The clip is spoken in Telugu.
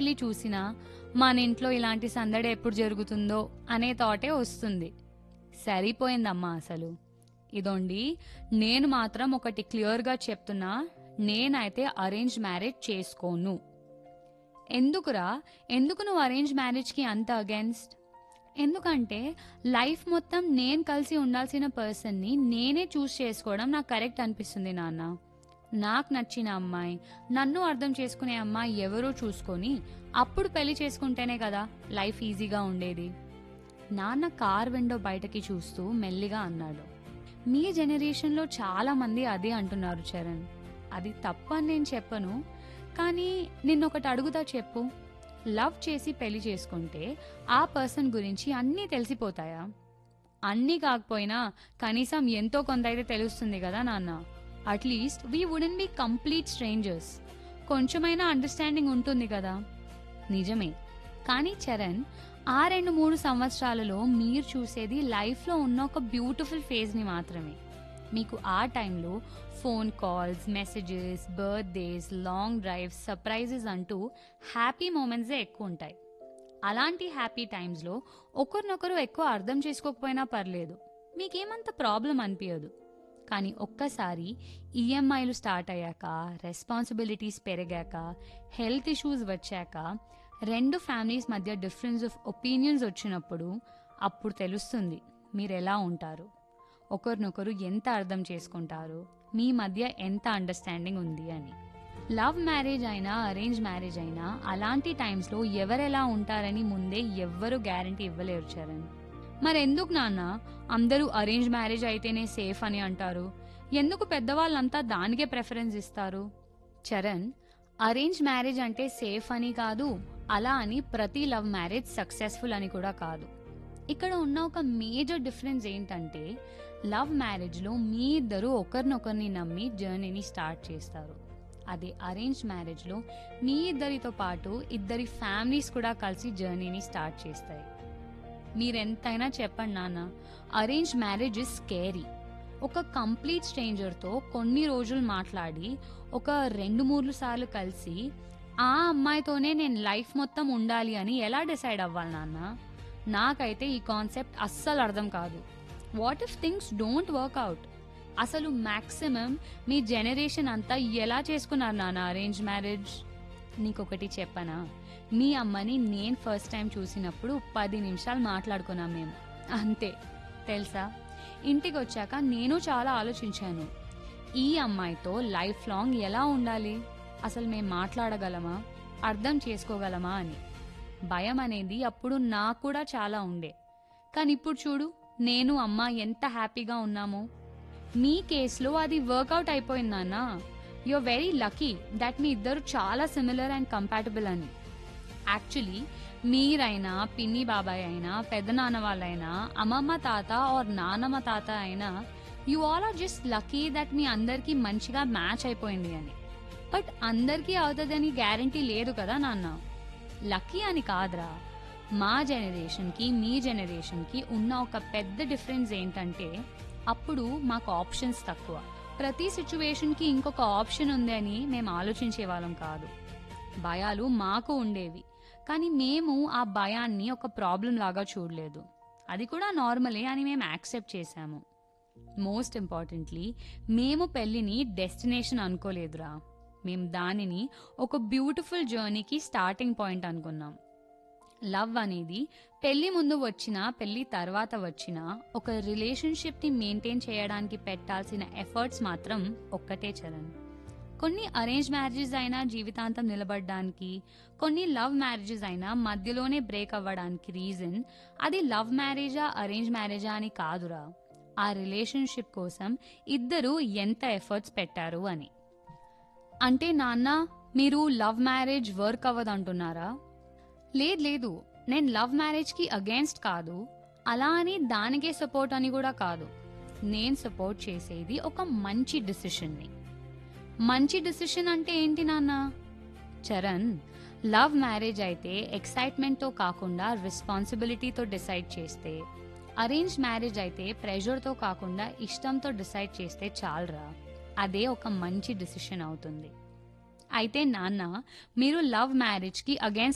పెళ్లి చూసినా మన ఇంట్లో ఇలాంటి సందడి ఎప్పుడు జరుగుతుందో అనే థాటే వస్తుంది సరిపోయిందమ్మా అసలు ఇదోండి నేను మాత్రం ఒకటి క్లియర్గా చెప్తున్నా నేనైతే అరేంజ్ మ్యారేజ్ చేసుకోను ఎందుకురా ఎందుకు నువ్వు అరేంజ్ మ్యారేజ్కి అంత అగెన్స్ట్ ఎందుకంటే లైఫ్ మొత్తం నేను కలిసి ఉండాల్సిన పర్సన్ని నేనే చూస్ చేసుకోవడం నాకు కరెక్ట్ అనిపిస్తుంది నాన్న నాకు నచ్చిన అమ్మాయి నన్ను అర్థం చేసుకునే అమ్మాయి ఎవరో చూసుకొని అప్పుడు పెళ్లి చేసుకుంటేనే కదా లైఫ్ ఈజీగా ఉండేది నాన్న కార్ విండో బయటకి చూస్తూ మెల్లిగా అన్నాడు మీ జనరేషన్లో చాలా మంది అదే అంటున్నారు చరణ్ అది తప్పు అని నేను చెప్పను కానీ నిన్నొకటి అడుగుతా చెప్పు లవ్ చేసి పెళ్లి చేసుకుంటే ఆ పర్సన్ గురించి అన్నీ తెలిసిపోతాయా అన్నీ కాకపోయినా కనీసం ఎంతో కొంత అయితే తెలుస్తుంది కదా నాన్న at least we wouldn't be complete strangers కొంచెమైనా అండర్స్టాండింగ్ ఉంటుంది కదా నిజమే కానీ చరణ్ ఆ రెండు మూడు సంవత్సరాలలో మీరు చూసేది లైఫ్లో ఉన్న ఒక బ్యూటిఫుల్ ఫేజ్ని మాత్రమే మీకు ఆ టైంలో phone calls messages birthdays long drives surprises అంటూ హ్యాపీ మూమెంట్సే ఎక్కువ ఉంటాయి అలాంటి హ్యాపీ టైమ్స్లో ఒకరినొకరు ఎక్కువ అర్థం చేసుకోకపోయినా పర్లేదు మీకేమంత ప్రాబ్లం అనిపించదు కానీ ఒక్కసారి ఈఎంఐలు స్టార్ట్ అయ్యాక రెస్పాన్సిబిలిటీస్ పెరిగాక హెల్త్ ఇష్యూస్ వచ్చాక రెండు ఫ్యామిలీస్ మధ్య డిఫరెన్స్ ఆఫ్ ఒపీనియన్స్ వచ్చినప్పుడు అప్పుడు తెలుస్తుంది మీరు ఎలా ఉంటారు ఒకరినొకరు ఎంత అర్థం చేసుకుంటారు మీ మధ్య ఎంత అండర్స్టాండింగ్ ఉంది అని లవ్ మ్యారేజ్ అయినా అరేంజ్ మ్యారేజ్ అయినా అలాంటి టైమ్స్లో ఎవరెలా ఉంటారని ముందే ఎవ్వరూ గ్యారంటీ ఇవ్వలేరు చరణ్ మరెందుకు నాన్న అందరూ అరేంజ్ మ్యారేజ్ అయితేనే సేఫ్ అని అంటారు ఎందుకు పెద్దవాళ్ళంతా దానికే ప్రెఫరెన్స్ ఇస్తారు చరణ్ అరేంజ్ మ్యారేజ్ అంటే సేఫ్ అని కాదు అలా అని ప్రతి లవ్ మ్యారేజ్ సక్సెస్ఫుల్ అని కూడా కాదు ఇక్కడ ఉన్న ఒక మేజర్ డిఫరెన్స్ ఏంటంటే లవ్ మ్యారేజ్లో మీ ఇద్దరు ఒకరినొకరిని నమ్మి జర్నీని స్టార్ట్ చేస్తారు అదే అరేంజ్ మ్యారేజ్లో మీ ఇద్దరితో పాటు ఇద్దరి ఫ్యామిలీస్ కూడా కలిసి జర్నీని స్టార్ట్ చేస్తాయి మీరెంతైనా చెప్పండి నాన్న అరేంజ్ మ్యారేజ్ ఇస్ స్కేరీ ఒక కంప్లీట్ స్ట్రేంజర్తో కొన్ని రోజులు మాట్లాడి ఒక రెండు మూడు సార్లు కలిసి ఆ అమ్మాయితోనే నేను లైఫ్ మొత్తం ఉండాలి అని ఎలా డిసైడ్ అవ్వాలి నాన్న నాకైతే ఈ కాన్సెప్ట్ అస్సలు అర్థం కాదు what if things don't work out అసలు మ్యాక్సిమం మీ జనరేషన్ అంతా ఎలా చేసుకున్నారు నాన్న అరేంజ్ మ్యారేజ్ నీకొకటి చెప్పనా మీ అమ్మని నేను ఫస్ట్ టైం చూసినప్పుడు పది నిమిషాలు మాట్లాడుకున్నాం మేము అంతే తెలుసా ఇంటికి వచ్చాక నేను చాలా ఆలోచించాను ఈ అమ్మాయితో లైఫ్ లాంగ్ ఎలా ఉండాలి అసలు మేము మాట్లాడగలమా అర్థం చేసుకోగలమా అని భయం అనేది అప్పుడు నాకు కూడా చాలా ఉండే కానీ ఇప్పుడు చూడు నేను అమ్మ ఎంత హ్యాపీగా ఉన్నామో మీ కేసులో అది వర్కౌట్ అయిపోయిందన్నా యు వెరీ లక్కీ దట్ మీ ఇద్దరు చాలా సిమిలర్ అండ్ కంపాటబుల్ అని యాక్చువల్లీ మీరైనా పిన్ని బాబాయ్ అయినా పెద్దనాన్న వాళ్ళైనా అమ్మమ్మ తాత ఆర్ నానమ్మ తాత అయినా you all are just lucky that మీ అందరికీ మంచిగా మ్యాచ్ అయిపోయింది అని బట్ అందరికీ అవుతుందని గ్యారంటీ లేదు కదా నాన్న లక్కీ అని కాదురా మా జనరేషన్కి మీ జనరేషన్కి ఉన్న ఒక పెద్ద డిఫరెన్స్ ఏంటంటే అప్పుడు మాకు ఆప్షన్స్ తక్కువ ప్రతి సిచ్యువేషన్కి ఇంకొక ఆప్షన్ ఉంది అని మేము ఆలోచించే వాళ్ళం కాదు భయాలు మాకు ఉండేవి కానీ మేము ఆ భయాన్ని ఒక ప్రాబ్లం లాగా చూడలేదు అది కూడా నార్మలే అని మేము యాక్సెప్ట్ చేశాము మోస్ట్ ఇంపార్టెంట్లీ మేము పెళ్ళిని డెస్టినేషన్ అనుకోలేదురా మేము దానిని ఒక బ్యూటిఫుల్ జర్నీకి స్టార్టింగ్ పాయింట్ అనుకున్నాం లవ్ అనేది పెళ్లి ముందు వచ్చినా పెళ్లి తర్వాత వచ్చినా ఒక రిలేషన్షిప్ని మెయింటైన్ చేయడానికి పెట్టాల్సిన ఎఫర్ట్స్ మాత్రం ఒక్కటే చరణ్ కొన్ని అరేంజ్ మ్యారేజెస్ అయినా జీవితాంతం నిలబడడానికి కొన్ని లవ్ మ్యారేజెస్ అయినా మధ్యలోనే బ్రేక్ అవ్వడానికి రీజన్ అది లవ్ మ్యారేజా అరేంజ్ మ్యారేజా అని కాదురా ఆ రిలేషన్షిప్ కోసం ఇద్దరు ఎంత ఎఫర్ట్స్ పెట్టారు అని అంటే నాన్న మీరు లవ్ మ్యారేజ్ వర్క్ అవ్వదంటున్నారా లేదు లేదు నేను లవ్ మ్యారేజ్కి అగేన్స్ట్ కాదు అలా అని దానికే సపోర్ట్ అని కూడా కాదు నేను సపోర్ట్ చేసేది ఒక మంచి డిసిషన్ని మంచి డిసిషన్ అంటే ఏంటి నాన్న చరణ్ లవ్ మ్యారేజ్ అయితే ఎక్సైట్మెంట్తో కాకుండా రెస్పాన్సిబిలిటీతో డిసైడ్ చేస్తే అరేంజ్ మ్యారేజ్ అయితే ప్రెషర్తో కాకుండా ఇష్టంతో డిసైడ్ చేస్తే చాలరా అదే ఒక మంచి డిసిషన్ అవుతుంది అయితే నాన్న మీరు లవ్ మ్యారేజ్కి అగేన్స్ట్